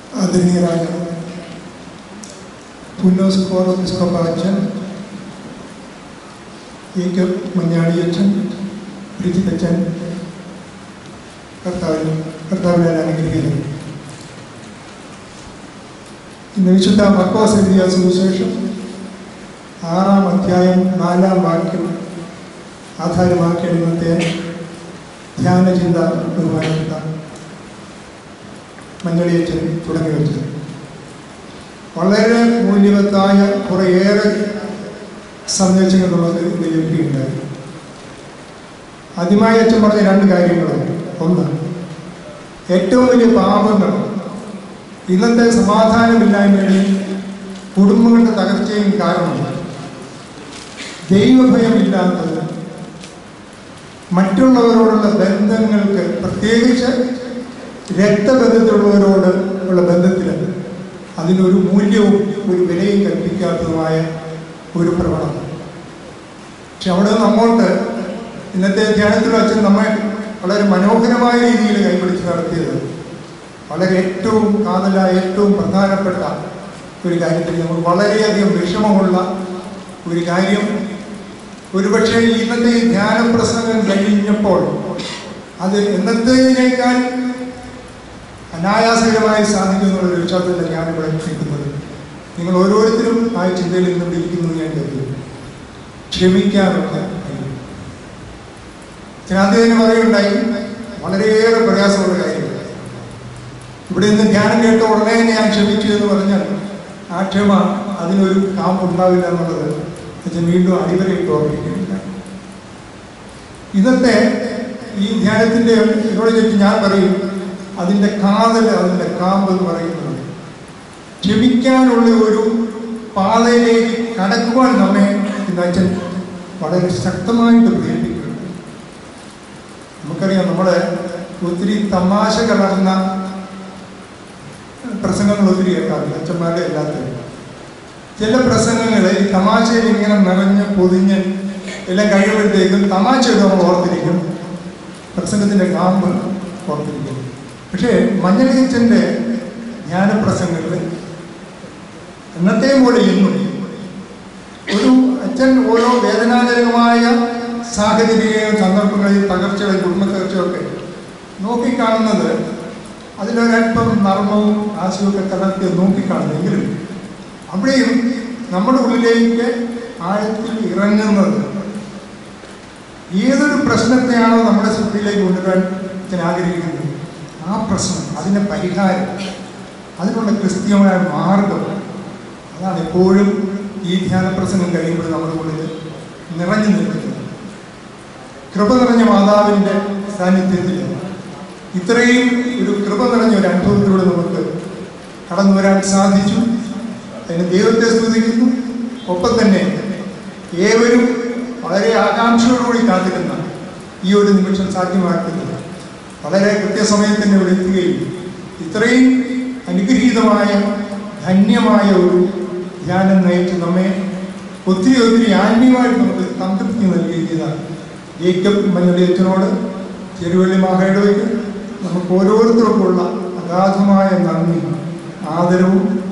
ആദരണീയരായ പുന്നോസ് കോറോസ്കോപ്പാച്ചൻ A K മഞ്ഞാടിയച്ഛൻ പ്രീതിപ്പച്ചൻ കർത്താവിന് കർത്താവിനാൽ അനുഗ്രഹിക്കുന്നു ഇന്ന് വിശുദ്ധ മക്കോസ് എഴുതിയ സുവിശേഷം ആറാം അധ്യായം നാലാം വാക്യം ആധാരമാക്കിയ ഇന്നത്തെ ധ്യാന ചിന്ത ബഹുമാനപ്പെട്ട മഞ്ഞളിയച്ചൻ തുടങ്ങി വെച്ചത് വളരെ മൂല്യവത്തായ കുറേയേറെ സന്ദേശങ്ങൾ നമുക്ക് ഇത് ലഭിക്കുകയുണ്ടായി ആദ്യമായി അച്ഛൻ പറഞ്ഞ രണ്ട് കാര്യങ്ങളാണ് ഒന്ന് ഏറ്റവും വലിയ പാപങ്ങൾ ഇന്നത്തെ സമാധാനമില്ലായ്മയുടെയും കുടുംബങ്ങളുടെ തകർച്ചയും കാരണമാണ് ദൈവഭയമില്ലാത്തത് മറ്റുള്ളവരോടുള്ള ബന്ധങ്ങൾക്ക് പ്രത്യേകിച്ച് രക്തബന്ധത്തിലുള്ളവരോട് ഉള്ള ബന്ധത്തിൽ അതിനൊരു മൂല്യവും ഒരു വിലയും കൽപ്പിക്കാത്തതുമായ ഒരു പ്രവണത പക്ഷെ അവിടെ നിന്ന് അങ്ങോട്ട് ഇന്നത്തെ ധ്യാനത്തിൽ വച്ച് നമ്മെ വളരെ മനോഹരമായ രീതിയിൽ കൈപിടിച്ച് നടത്തിയത് വളരെ ഏറ്റവും കാതലായ ഏറ്റവും പ്രധാനപ്പെട്ട ഒരു കാര്യത്തിൽ നമുക്ക് വളരെയധികം വിഷമമുള്ള ഒരു കാര്യം ഒരുപക്ഷെ ഇന്നത്തെ ഈ ധ്യാന പ്രസംഗം കഴിഞ്ഞപ്പോൾ അത് എന്നത്തേതിനേക്കാൾ അനായാസകരമായി സാധിക്കുന്നുള്ള ഒരു വിശ്വാസത്തിലാണ് ഞാനിവിടെ നിൽക്കുന്നത് നിങ്ങൾ ഓരോരുത്തരും ആ ചിന്തയിൽ നിന്നുകൊണ്ടിരിക്കുന്നു എന്ന് ഞാൻ കരുതുന്നു ക്ഷമിക്കാനുള്ള കഴിവ് ആദ്യം പറയുണ്ടായി വളരെയേറെ പ്രയാസമുള്ള കാര്യങ്ങൾ ഇവിടെ നിന്ന് ധ്യാനം കേട്ട ഉടനെ തന്നെ ഞാൻ ക്ഷമിച്ചു എന്ന് പറഞ്ഞാൽ ആ ക്ഷമ അതിനൊരു കാമ്പുണ്ടാവില്ല എന്നുള്ളത് അച്ഛൻ വീണ്ടും അടിവരയിട്ട് ഓർമ്മിക്കുന്നില്ല ഇന്നത്തെ ഈ ധ്യാനത്തിന്റെ ഇതിനോട് ചോദിച്ച് ഞാൻ പറയും അതിന്റെ കാതൽ അതിന്റെ കാമ്പ് എന്ന് പറയുന്നത് ക്ഷമിക്കാനുള്ള ഒരു പാതയിലേക്ക് കടക്കുവാൻ നമ്മെ ഇന്ന് അച്ഛൻ വളരെ ശക്തമായിട്ട് പ്രേരിപ്പിക്കുന്നുണ്ട് നമുക്കറിയാം നമ്മള് ഒത്തിരി തമാശ കലർന്ന പ്രസംഗങ്ങൾ ഒത്തിരി കേൾക്കാറുണ്ട് അച്ഛന്മാരുടെ എല്ലാത്തിനും ചില പ്രസംഗങ്ങൾ ഈ തമാശയിൽ ഇങ്ങനെ നിറഞ്ഞ് പൊതിഞ്ഞ് എല്ലാം കഴിയുമ്പോഴത്തേക്കും തമാശയൊക്കെ നമ്മൾ ഓർത്തിരിക്കും പ്രസംഗത്തിന്റെ കാമ്പ് ഓർത്തിരിക്കും പക്ഷേ മഞ്ഞളീച്ചന്റെ ജ്ഞാനപ്രസംഗങ്ങൾ എന്നത്തെ പോലെ ഇന്നും ഒരു അച്ഛൻ ഓരോ വേദനാജനകമായ സാഹചര്യങ്ങളും സന്ദർഭങ്ങളിൽ തകർച്ചകളും കുടുംബ തകർച്ചയൊക്കെ നോക്കിക്കാണുന്നത് അതിലൊരല്പം നർമ്മവും ആശയമൊക്കെ കലർത്തി നോക്കിക്കാണുന്നെങ്കിലും അവിടെയും നമ്മുടെ ഉള്ളിലേക്ക് ആഴത്തിൽ ഇറങ്ങുന്നത് ഏതൊരു പ്രശ്നത്തെയാണോ നമ്മുടെ ശ്രദ്ധയിലേക്ക് കൊണ്ടുവരാൻ അച്ഛൻ ആഗ്രഹിക്കുന്നത് ആ പ്രശ്നം അതിൻ്റെ പരിഹാരം അതിനുള്ള ക്രിസ്തീയമായ മാർഗം അതാണ് എപ്പോഴും ഈ ധ്യാന പ്രസംഗം കഴിയുമ്പോൾ നമ്മുടെ ഉള്ളിൽ നിറഞ്ഞു നിൽക്കുന്നത് കൃപ നിറഞ്ഞ മാതാവിൻ്റെ സാന്നിധ്യത്തിൽ ഇത്രയും ഒരു കൃപ നിറഞ്ഞ ഒരു അനുഭവത്തിലൂടെ നമുക്ക് കടന്നു വരാൻ സാധിച്ചു അതിന് ദൈവത്തെ സ്തുതിക്കുന്നു ഒപ്പം തന്നെ ഏവരും വളരെ ആകാംക്ഷയോടുകൂടി കാത്തിരുന്ന ഈ ഒരു നിമിഷം സാധ്യമാക്കുന്നത് വളരെ കൃത്യസമയത്ത് തന്നെ ഇവിടെ എത്തുകയും ഇത്രയും അനുഗ്രഹീതമായ ധന്യമായ ഒരു ധ്യാനം നയിച്ച് നമ്മെ ഒത്തിരി ഒത്തിരി ആത്മീയമായിട്ട് നമുക്ക് സംതൃപ്തി നൽകുകയും ചെയ്ത ജേക്കബ് മഞ്ഞളിയച്ചനോട് ചെരുവള്ളി മാഹയുടെയ്ക്ക് നമുക്ക് ഓരോരുത്തർക്കുമുള്ള അഗാധമായ നന്ദി ആദരവും